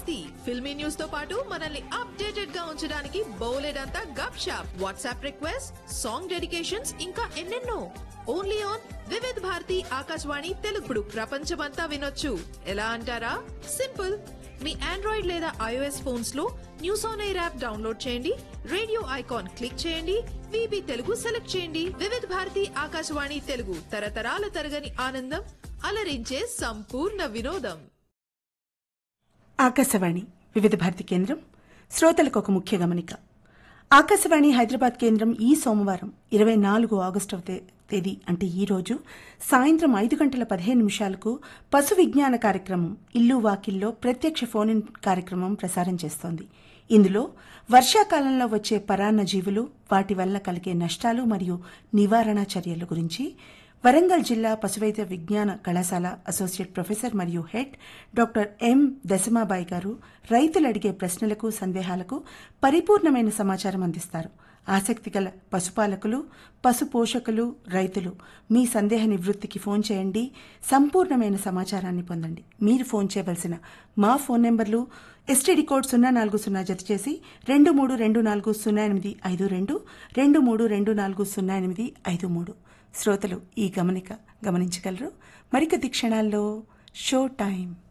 Bharati filmy news తో పాటు మనల్ని అప్డేటెడ్ గా ఉంచడానికి బోలెడంతా గప్ షాప్ వాట్సాప్ రిక్వెస్ట్ సాంగ్ డెడికేషన్స్ ఇంకా ఎన్నెన్నో ఓన్లీ ఆన్ వివిధ్ భారతి ఆకాశవాణి తెలుగుడు ప్రపంచమంతా వినొచ్చు ఎలా అంటారా సింపుల్ మీ ఆండ్రాయిడ్ లేదా ఐఓఎస్ ఫోన్స్ లో news on air app download చేయండి రేడియో ఐకాన్ క్లిక్ చేయండి విబి తెలుగు సెలెక్ట్ చేయండి వివిధ్ భారతి ఆకాశవాణి తెలుగు తరతరాల తరగని ఆనందం అలరించే సంపూర్ణ వినోదం ఆకాశవాణి వివిధ భారతి కేంద్రం శ్రోతలకు ఒక ముఖ్య గమనిక ఆకాశవాణి హైదరాబాద్ కేంద్రం ఈ సోమవారం ఇరవై నాలుగు ఆగస్టు తే- తేదీ అంటే ఈ రోజు సాయంత్రం ఐదు గంటల పదిహేను నిమిషాలకు పశు విజ్ఞాన కార్యక్రమం ఇల్లు వాకిల్లో ప్రత్యక్ష ఫోన్ ఇన్ కార్యక్రమం ప్రసారం చేస్తోంది ఇందులో వర్షాకాలంలో వచ్చే పరాన్న జీవులు వాటి వల్ల కలిగే నష్టాలు మరియు నివారణ చర్యల గురించి వరంగల్ జిల్లా పశువైద్య విజ్ఞాన కళాశాల అసోసియేట్ ప్రొఫెసర్ మరియు హెడ్ డాక్టర్ ఎం దశమాబాయి గారు రైతులు అడిగే ప్రశ్నలకు సందేహాలకు పరిపూర్ణమైన సమాచారం అందిస్తారు ఆసక్తి గల పశుపాలకులు పశు పోషకులు రైతులు మీ సందేహ నివృత్తికి ఫోన్ చేయండి సంపూర్ణమైన సమాచారాన్ని పొందండి మీరు ఫోన్ చేయవలసిన మా ఫోన్ నెంబర్లు ఎస్టీడీ కోడ్ సున్నా నాలుగు సున్నా జత చేసి రెండు మూడు రెండు నాలుగు సున్నా ఎనిమిది ఐదు రెండు రెండు మూడు రెండు నాలుగు సున్నా ఎనిమిది ఐదు మూడు శ్రోతలు ఈ గమనిక గమనించగలరు మరికొద్ది క్షణాల్లో షో టైం